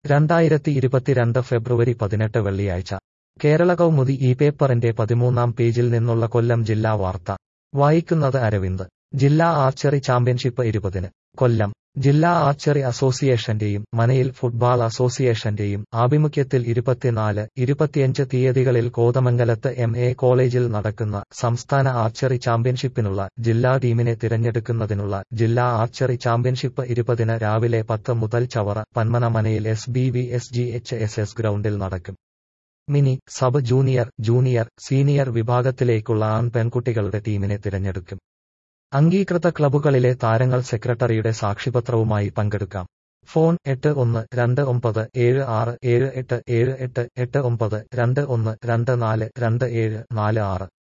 രണ്ടായിരത്തി ഇരുപത്തിരണ്ട് ഫെബ്രുവരി പതിനെട്ട് വെള്ളിയാഴ്ച കേരള കൗമുദി ഈ പേപ്പറിന്റെ പതിമൂന്നാം പേജിൽ നിന്നുള്ള കൊല്ലം ജില്ലാ വാർത്ത വായിക്കുന്നത് അരവിന്ദ് ജില്ലാ ആർച്ചറി ചാമ്പ്യൻഷിപ്പ് ഇരുപതിന് കൊല്ലം ജില്ലാ ആർച്ചറി അസോസിയേഷന്റെയും മനയിൽ ഫുട്ബാൾ അസോസിയേഷന്റെയും ആഭിമുഖ്യത്തിൽ ഇരുപത്തിനാല് ഇരുപത്തിയഞ്ച് തീയതികളിൽ കോതമംഗലത്ത് എം എ കോളേജിൽ നടക്കുന്ന സംസ്ഥാന ആർച്ചറി ചാമ്പ്യൻഷിപ്പിനുള്ള ജില്ലാ ടീമിനെ തിരഞ്ഞെടുക്കുന്നതിനുള്ള ജില്ലാ ആർച്ചറി ചാമ്പ്യൻഷിപ്പ് ഇരുപതിന് രാവിലെ പത്ത് മുതൽ ചവറ പന്മനമനയിൽ S B V S G H S S ഗ്രൗണ്ടിൽ നടക്കും mini sub junior junior senior വിഭാഗത്തിലേക്കുള്ള ആൺ പെൺകുട്ടികളുടെ ടീമിനെ തിരഞ്ഞെടുക്കും അംഗീകൃത ക്ലബ്ബുകളിലെ താരങ്ങൾ സെക്രട്ടറിയുടെ സാക്ഷിപത്രവുമായി പങ്കെടുക്കാം ഫോൺ എട്ട് ഒന്ന് രണ്ട് ഒമ്പത് ഏഴ് ആറ് ഏഴ് എട്ട് ഏഴ് എട്ട് എട്ട് ഒമ്പത് രണ്ട് ഒന്ന് രണ്ട് നാല് രണ്ട് ഏഴ് നാല് ആറ്